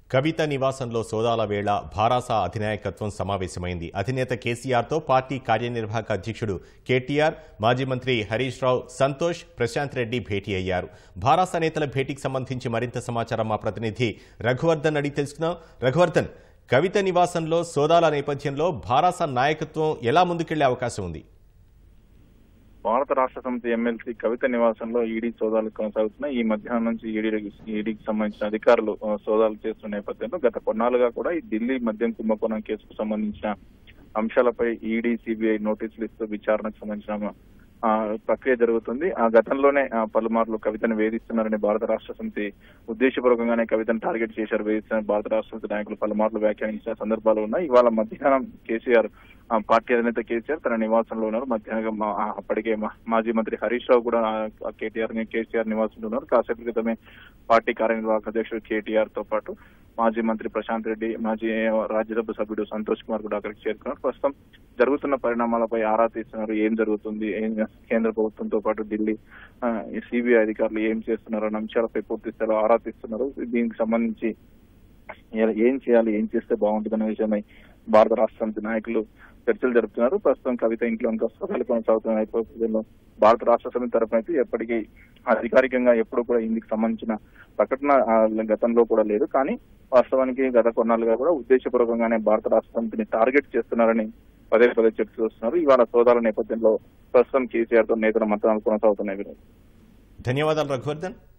కవిత నివాసంలో సోదాల వేళ భారాస అధినాయకత్వం సమావేశమైంది అధినేత కేసీఆర్తో పార్టీ కార్యనిర్వాహక అధ్యక్షుడు కేటీఆర్ మాజీ మంత్రి హరీష్ రావు సంతోష్ ప్రశాంత్ రెడ్డి భేటీ అయ్యారు భారాస నేతల భేటీకి సంబంధించి మరింత సమాచారం మా ప్రతినిధి రఘువర్ధన్ అడిగి తెలుసుకుందాం రఘువర్ధన్ కవిత నివాసంలో సోదాల నేపథ్యంలో భారాస నాయకత్వం ఎలా ముందుకెళ్లే అవకాశం ఉంది భారత రాష్ట్ర సమితి ఎమ్మెల్సీ కవిత నివాసంలో ఈడీ సోదాలు కొనసాగుతున్నాయి ఈ మధ్యాహ్నం నుంచి ఈడీ ఈడీకి సంబంధించిన అధికారులు ఆ, సోదాలు చేస్తున్న నేపథ్యంలో గత కొన్నాళ్ళుగా కూడా ఈ ఢిల్లీ మద్యం కుంభకోణం కేసుకు సంబంధించిన అంశాలపై ఈడీ సిబిఐ నోటీసులు ఇస్తూ విచారణకు సంబంధించిన ఆ, ప్రక్రియ జరుగుతుంది ఆ గతంలోనే ఆ, పలుమార్లు కవితను వేధిస్తున్నారని భారత రాష్ట్ర సమితి ఉద్దేశపూర్వకంగానే కవితను టార్గెట్ చేశారు వేధిస్తున్న భారత రాష్ట్ర సమితి నాయకులు పలుమార్లు వ్యాఖ్యానించిన సందర్భాలు ఉన్నాయి ఇవాళ మధ్యాహ్నం కేసీఆర్ ఆ, పార్టీ అధినేత కేసీఆర్ తన నివాసంలో ఉన్నారు మధ్యాహ్నం మా- ఆ, అప్పటికే మా- మాజీ మంత్రి హరీష్ రావు కూడా ఆ, కేటీఆర్ ని- కేసీఆర్ నివాసంలో ఉన్నారు కాసేపు క్రితమే పార్టీ కార్యనిర్వాహక అధ్యక్షుడు కేటీఆర్ తో పాటు మాజీ మంత్రి ప్రశాంత్ రెడ్డి మాజీ రాజ్యసభ సభ్యుడు సంతోష్ కుమార్ కూడా అక్కడికి చేరుకున్నారు ప్రస్తుతం జరుగుతున్న పరిణామాలపై ఆరా తీస్తున్నారు ఏం జరుగుతుంది ఏం కేంద్ర ప్రభుత్వంతో పాటు ఢిల్లీ సిబిఐ అధికారులు ఏం చేస్తున్నారు అన్న అంశాలపై పూర్తి స్థాయిలో ఆరా తీస్తున్నారు దీనికి సంబంధించి ఏ- ఏం చేయాలి ఏం చేస్తే బాగుంటుందనే విషయమై భారత రాష్ట్ర సమితి నాయకులు చర్చలు జరుపుతున్నారు ప్రస్తుతం కవిత ఇంట్లో ఇంకా సభలు కొనసాగుతున్న నేపథ్యంలో భారత రాష్ట్ర సమితి తరఫున అయితే ఎప్పటికీ అధికారికంగా ఎప్పుడు కూడా ఇందుకు సంబంధించిన ప్రకటన ఆ, గతంలో కూడా లేదు కానీ వాస్తవానికి గత కొన్నాళ్ళుగా కూడా ఉద్దేశపూర్వకంగానే భారత రాష్ట్ర సమితిని టార్గెట్ చేస్తున్నారని పదే పదే చర్చలు వస్తున్నారు ఇవాళ సోదాల నేపథ్యంలో ప్రస్తుతం కేసీఆర్ తో నేతల మంత్రాలు కొనసాగుతున్నాయి వినోద్. ధన్యవాదాలు రఘువర్ధన్